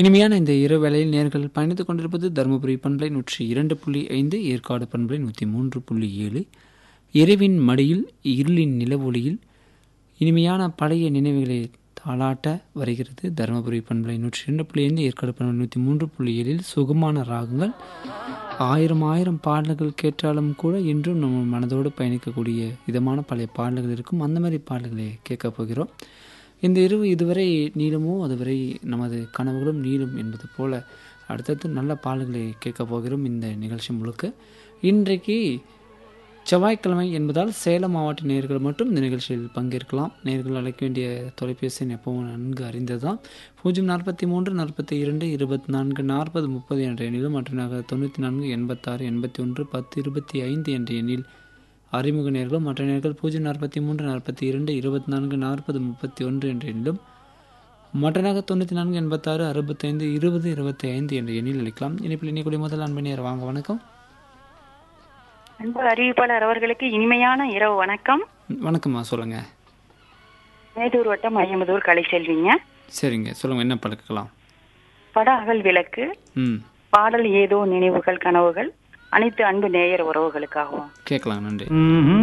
இனிமையான இந்த இரு வேளையில் நேர்கள் பயணித்துக் கொண்டிருப்பது தருமபுரி பண்பலை நூற்றி இரண்டு புள்ளி ஐந்து ஏற்காடு பண்பலை நூற்றி மூன்று புள்ளி ஏழு இரவின் மடியில் இருளின் நிலவொளியில் இனிமையான பழைய நினைவுகளை தாளாட்ட வருகிறது தருமபுரி பண்பலை நூற்றி ரெண்டு புள்ளி ஐந்து ஏற்காடு பண்பலை நூற்றி மூன்று புள்ளி ஏழில் சுகமான ராகங்கள் ஆயிரம் ஆயிரம் பாடல்கள் கேட்டாலும் கூட இன்றும் நம்ம மனதோடு பயணிக்கக்கூடிய விதமான பழைய பாடல்கள் இருக்கும் அந்த மாதிரி பாடல்களை கேட்கப் போகிறோம் இந்த இரவு இதுவரை நீளுமோ அதுவரை நமது கனவுகளும் நீளும் என்பது போல அடுத்தடுத்து நல்ல பாடல்களை கேட்கப் போகிறோம் இந்த நிகழ்ச்சி முழுக்க இன்றைக்கு செவ்வாய்க்கிழமை என்பதால் சேலம் மாவட்ட நேர்கள் மட்டும் இந்த நிகழ்ச்சியில் பங்கேற்கலாம் நேர்கள் அழைக்க வேண்டிய தொலைபேசி எண் எப்பவும் நன்கு அறிந்தது தான் பூஜ்ஜியம் நாற்பத்தி மூன்று நாற்பத்தி இரண்டு இருபத்தி நான்கு நாற்பது முப்பது என்ற எண்ணிலும் மற்றனாக தொண்ணூற்றி நான்கு எண்பத்தாறு எண்பத்தி ஒன்று பத்து இருபத்தி ஐந்து என்ற எண்ணில் அறிமுக நேர்களும் மற்ற நேர்கள் பூஜ்ஜியம் நாற்பத்தி மூன்று நாற்பத்தி இரண்டு இருபத்தி நான்கு நாற்பது முப்பத்தி ஒன்று என்ற எண்ணிலும் மற்றனாக தொண்ணூற்றி நான்கு எண்பத்தாறு அறுபத்தைந்து இருபது இருபத்தி ஐந்து என்ற எண்ணில் அளிக்கலாம் இனிப்பில் இணைக்கூடிய முதல் அன்பு நேர் வாங்க வணக்கம் அன்பு அறிவிப்பாளர் அவர்களுக்கு இனிமையான இரவு வணக்கம் வணக்கம்மா சொல்லுங்கள் மேதூர் வட்டம் ஐயம்பதூர் கலை செல்விங்க சரிங்க சொல்லுங்கள் என்ன பழக்கலாம் பட அகல் விளக்கு ம் பாடல் ஏதோ நினைவுகள் கனவுகள் அனைத்து அன்பு நேயர் உறவுகளுக்காகவும் கேட்கலாம் நன்றி